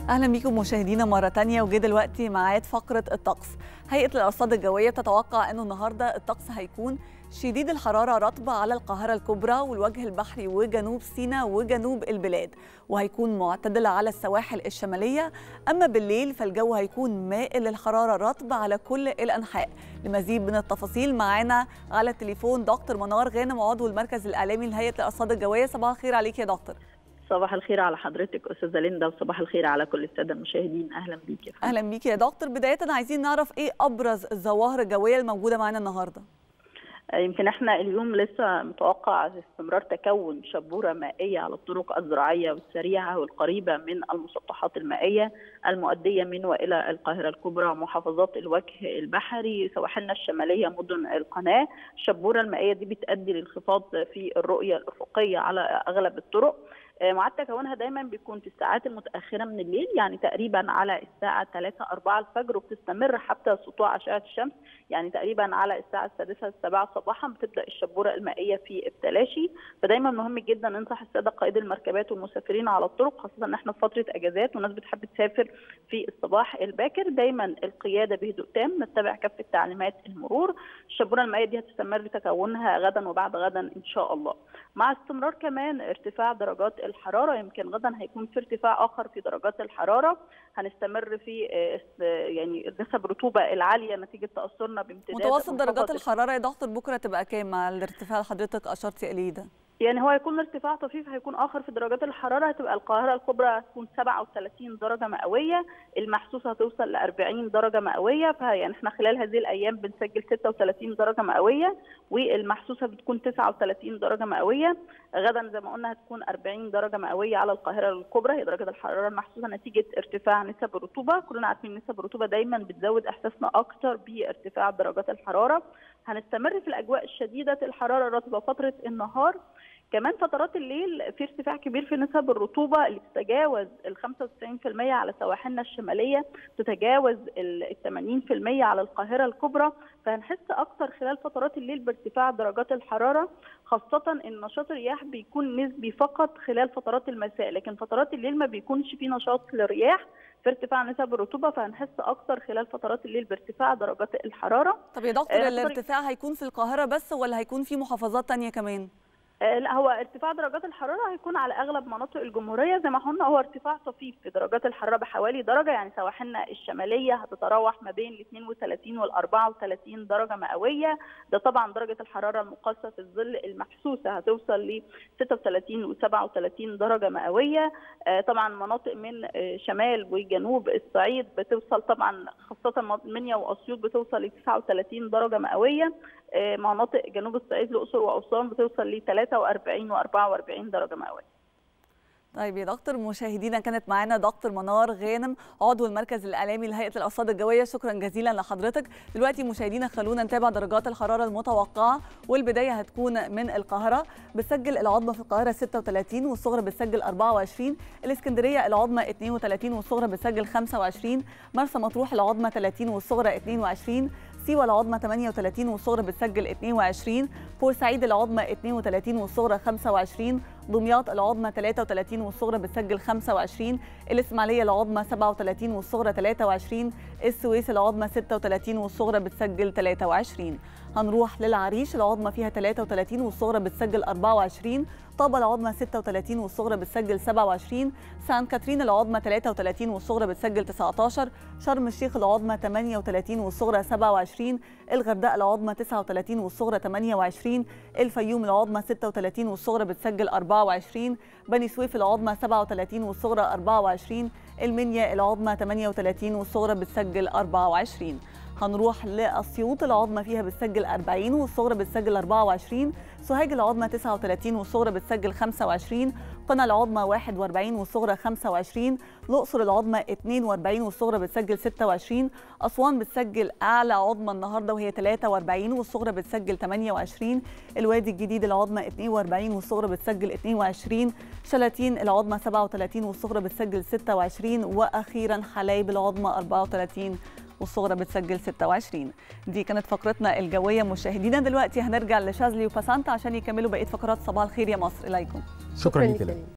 اهلا بيكم مشاهدينا مره تانية وجه دلوقتي ميعاد فقره الطقس هيئه الارصاد الجويه بتتوقع انه النهارده الطقس هيكون شديد الحراره رطبه على القاهره الكبرى والوجه البحري وجنوب سيناء وجنوب البلاد وهيكون معتدل على السواحل الشماليه اما بالليل فالجو هيكون مائل للحراره رطبه على كل الانحاء لمزيد من التفاصيل معانا على التليفون دكتور منار غانم عضو المركز الاعلامي لهيئه الارصاد الجويه صباح الخير عليك يا دكتور صباح الخير على حضرتك استاذه ليندا وصباح الخير على كل الساده المشاهدين اهلا بيك يا فندم. اهلا بيك يا دكتور بدايه عايزين نعرف ايه ابرز الظواهر الجويه الموجوده معانا النهارده يمكن احنا اليوم لسه متوقع استمرار تكون شبوره مائيه على الطرق الزراعيه والسريعه والقريبه من المسطحات المائيه المؤديه من والى القاهره الكبرى محافظات الوجه البحري سواحلنا الشماليه مدن القناه الشبوره المائيه دي بتؤدي لانخفاض في الرؤيه الافقيه على اغلب الطرق معاد تكونها دايما بيكون في الساعات المتاخره من الليل يعني تقريبا على الساعه 3 4 الفجر وبتستمر حتى سطوع اشعه الشمس يعني تقريبا على الساعه السادسه السابعه صباحا بتبدا الشبوره المائيه في التلاشي فدايما مهم جدا ننصح الساده قائد المركبات والمسافرين على الطرق خاصه ان احنا في فتره اجازات والناس بتحب تسافر في الصباح الباكر دايما القياده بهدوء تام نتبع كافه تعليمات المرور الشبوره المائيه دي هتستمر تكونها غدا وبعد غدا ان شاء الله مع استمرار كمان ارتفاع درجات الحراره يمكن غدا هيكون في ارتفاع اخر في درجات الحراره هنستمر في يعني نسب الرطوبه العاليه نتيجه تاثرنا بامتداد متوسط درجات الحراره يا دكتور بكره تبقى كام مع الارتفاع اللي حضرتك اشرتي اليه ده يعني هو هيكون ارتفاع طفيف هيكون اخر في درجات الحراره هتبقى القاهره الكبرى هتكون 37 درجه مئويه المحسوسه هتوصل ل 40 درجه مئويه فيعني احنا خلال هذه الايام بنسجل 36 درجه مئويه والمحسوسه بتكون 39 درجه مئويه غدا زي ما قلنا هتكون 40 درجه مئويه على القاهره الكبرى هي درجه الحراره المحسوسه نتيجه ارتفاع نسب الرطوبه كلنا عارفين نسب الرطوبه دايما بتزود احساسنا اكتر بارتفاع درجات الحراره هنستمر في الاجواء الشديده الحراره الرطبه فتره النهار كمان فترات الليل في ارتفاع كبير في نسب الرطوبه اللي بتتجاوز ال 95% على سواحلنا الشماليه تتجاوز ال 80% على القاهره الكبرى فهنحس اكتر خلال فترات الليل بارتفاع درجات الحراره خاصه ان نشاط الرياح بيكون نسبي فقط خلال فترات المساء لكن فترات الليل ما بيكونش في نشاط للرياح في ارتفاع نسب الرطوبه فهنحس اكتر خلال فترات الليل بارتفاع درجات الحراره طب يا دكتور آه الارتفاع هيكون في القاهره بس ولا هيكون في محافظات ثانيه كمان لا هو ارتفاع درجات الحراره هيكون على اغلب مناطق الجمهوريه زي ما قلنا هو ارتفاع طفيف في درجات الحراره بحوالي درجه يعني سواحلنا الشماليه هتتراوح ما بين ال 32 وال 34 درجه مئويه ده طبعا درجه الحراره المقاسه في الظل المحسوسه هتوصل ل 36 و 37 درجه مئويه طبعا مناطق من شمال وجنوب الصعيد بتوصل طبعا خاصه منيا واسيوط بتوصل ل 39 درجه مئويه مناطق جنوب الصعيد الاقصر واسوان بتوصل ل 43 و44 درجه مئويه. طيب يا دكتور مشاهدينا كانت معانا دكتور منار غانم عضو المركز الاعلامي لهيئه الارصاد الجويه شكرا جزيلا لحضرتك دلوقتي مشاهدينا خلونا نتابع درجات الحراره المتوقعه والبدايه هتكون من القاهره بتسجل العظمى في القاهره 36 والصغرى بتسجل 24 الاسكندريه العظمى 32 والصغرى بتسجل 25 مرسى مطروح العظمى 30 والصغرى 22 سيوة العظمى 38 والصغرى بتسجل 22 بورسعيد العظمى 32 والصغرى 25 دمياط العظمى 33 والصغرى بتسجل 25 الإسماعيلية العظمى 37 والصغرى 23 السويس العظمى 36 والصغرى بتسجل 23 هنروح للعريش العظمى فيها 33 والصغرى بتسجل 24 طابة العظمى 36 والصغرى بتسجل 27 سان كاترين العظمى 33 والصغرى بتسجل 19 شرم الشيخ العظمى 38 والصغرى 27 الغردقة العظمى 39 والصغرى 28 الفيوم العظمى 36 والصغرى بتسجل 24 بني سويف العظمى 37 والصغرى 24 المنيا العظمى 38 والصغرى بتسجل 24 هنروح لأسيوط العظمى فيها بتسجل 40 والصغرى بتسجل 24 سوهاج العظمى 39 والصغرى بتسجل 25 قنا العظمى 41 والصغرى 25 الأقصر العظمى 42 والصغرى بتسجل 26 أسوان بتسجل أعلى عظمى النهارده وهي 43 والصغرى بتسجل 28 الوادي الجديد العظمى 42 والصغرى بتسجل 22 شلاتين العظمى 37 والصغرى بتسجل 26 وأخيرا حلايب العظمى 34 والصغرى بتسجل 26 دي كانت فقرتنا الجويه مشاهدينا دلوقتي هنرجع لشاذلي وباسانتا عشان يكملوا بقيه فقرات صباح الخير يا مصر اليكم شكرا لك